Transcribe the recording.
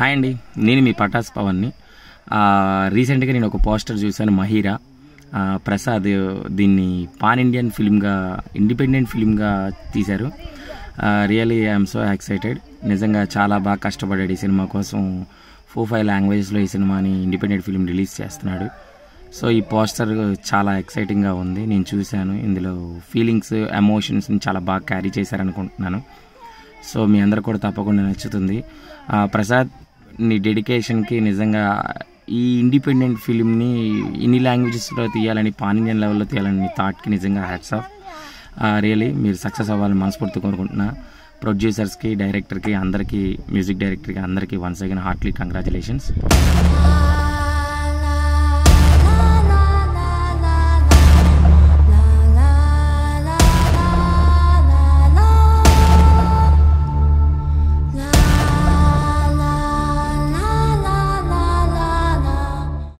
hi అండి నేను మీ పటాస్ పవన్ని ఆ, రీసెంట్గా నేను ఒక పోస్టర్ చూశాను మహీరా ఆ, ప్రసాద్ దీన్ని పాన్ ఇండియన్ ఫిల్మ్గా ఇండిపెండెంట్ ఫిల్మ్గా తీశారు రియలీ ఐఎమ్ సో ఎక్సైటెడ్ నిజంగా చాలా బాగా కష్టపడ్డాడు ఈ సినిమా కోసం ఫోర్ ఫైవ్ లాంగ్వేజెస్లో ఈ సినిమాని ఇండిపెండెంట్ ఫిల్మ్ రిలీజ్ చేస్తున్నాడు సో ఈ పోస్టర్ చాలా ఎక్సైటింగ్గా ఉంది నేను చూశాను ఇందులో ఫీలింగ్స్ ఎమోషన్స్ని చాలా బాగా క్యారీ చేశారనుకుంటున్నాను సో మీ అందరు కూడా తప్పకుండా నచ్చుతుంది ఆ, ప్రసాద్ నీ డెడికేషన్కి నిజంగా ఈ ఇండిపెండెంట్ ఫిలింని ఇన్ని లాంగ్వేజెస్లో తీయాలని పాన్ ఇండియన్ లెవెల్లో తీయాలని నీ థాట్కి నిజంగా హ్యాట్స్ ఆఫ్ రియలీ మీరు సక్సెస్ అవ్వాలని మనస్ఫూర్తి కోరుకుంటున్నా ప్రొడ్యూసర్స్కి డైరెక్టర్కి అందరికీ మ్యూజిక్ డైరెక్టర్కి అందరికీ వన్స్ అగైన్ హార్ట్లీ కంగ్రాచులేషన్స్ ఆ